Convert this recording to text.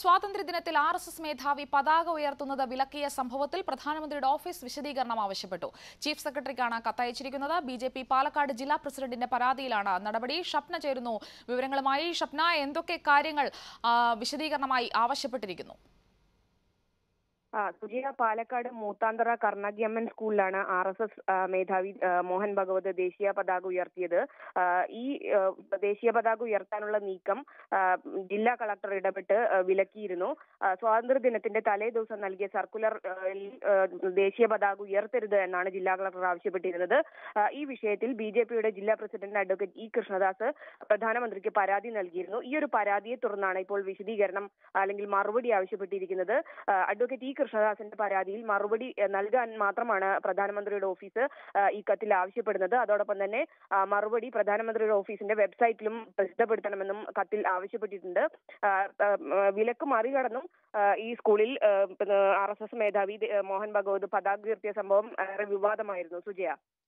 സ്വാതന്ത്ര്യദിനത്തിൽ R S S മേധാവി പതാക ഉയർത്തുന്നത് വിലക്കിയ സംഭവത്തിൽ പ്രധാനമന്ത്രിയുടെ ഓഫീസ് വിശദീകരണം ആവശ്യപ്പെട്ടു ചീഫ് സെക്രട്ടറിക്കാണ് കത്തയച്ചിരിക്കുന്നത് ബി ജെ പി പാലക്കാട് ജില്ലാ പ്രസിഡന്റിന്റെ പരാതിയിലാണ് നടപടി ഷപ്ന ചേരുന്നു വിവരങ്ങളുമായി ഷപ്ന എന്തൊക്കെ കാര്യങ്ങൾ ആ, വിശദീകരണമായി ആവശ്യപ്പെട്ടിരിക്കുന്നു ആ സുജിയ പാലക്കാട് മൂത്താന്തറ കർണാഗ്യമ്മൻ സ്കൂളിലാണ് ആർ എസ് എസ് മേധാവി ആ, മോഹൻ ഭഗവത് ദേശീയ പതാക ഉയർത്തിയത് ആ, ഈ ആ, ദേശീയ പതാക ഉയർത്താനുള്ള നീക്കം ആ, ജില്ലാ കളക്ടർ ഇടപെട്ട് ആ, വിലക്കിയിരുന്നു ആ, സ്വാതന്ത്ര്യ ദിനത്തിന്റെ തലേ ദിവസം നൽകിയ സർക്കുലർ ആ, ൽ, ആ, ദേശീയ പതാക ഉയർത്തരുത് എന്നാണ് ജില്ലാ കളക്ടർ ആവശ്യപ്പെട്ടിരുന്നത് ആ, ഈ വിഷയത്തിൽ ബി ജെ പിയുടെ ജില്ലാ പ്രസിഡന്റ് അഡ്വക്കേറ്റ് ഇ കൃഷ്ണദാസ് പ്രധാനമന്ത്രിക്ക് പരാതി നൽകിയിരുന്നു ഈ ഒരു പരാതിയെ തുടർന്നാണ് ഇപ്പോൾ വിശദീകരണം അല്ലെങ്കിൽ മറുപടി ആവശ്യപ്പെട്ടിരിക്കുന്നത് ആ, അഡ്വക്കേറ്റ് ഇ കൃഷ്ണദാസിന്റെ പരാതിയിൽ മറുപടി ആ, നൽകാൻ മാത്രമാണ് പ്രധാനമന്ത്രിയുടെ ഓഫീസ് ആ, ഈ കത്തിൽ ആവശ്യപ്പെടുന്നത് അതോടൊപ്പം തന്നെ ആ, മറുപടി പ്രധാനമന്ത്രിയുടെ ഓഫീസിന്റെ വെബ്സൈറ്റിലും പ്രസിദ്ധപ്പെടുത്തണമെന്നും കത്തിൽ ആവശ്യപ്പെട്ടിട്ടുണ്ട് ആ, ആ, വിലക്ക് മറികടന്നും ആ, ഈ സ്കൂളിൽ ആർ എസ് എസ് മേധാവി ദേ- മോഹൻ ഭഗവത് പതാക ഉയർത്തിയ സംഭവം ഏറെ വിവാദമായിരുന്നു സുജയ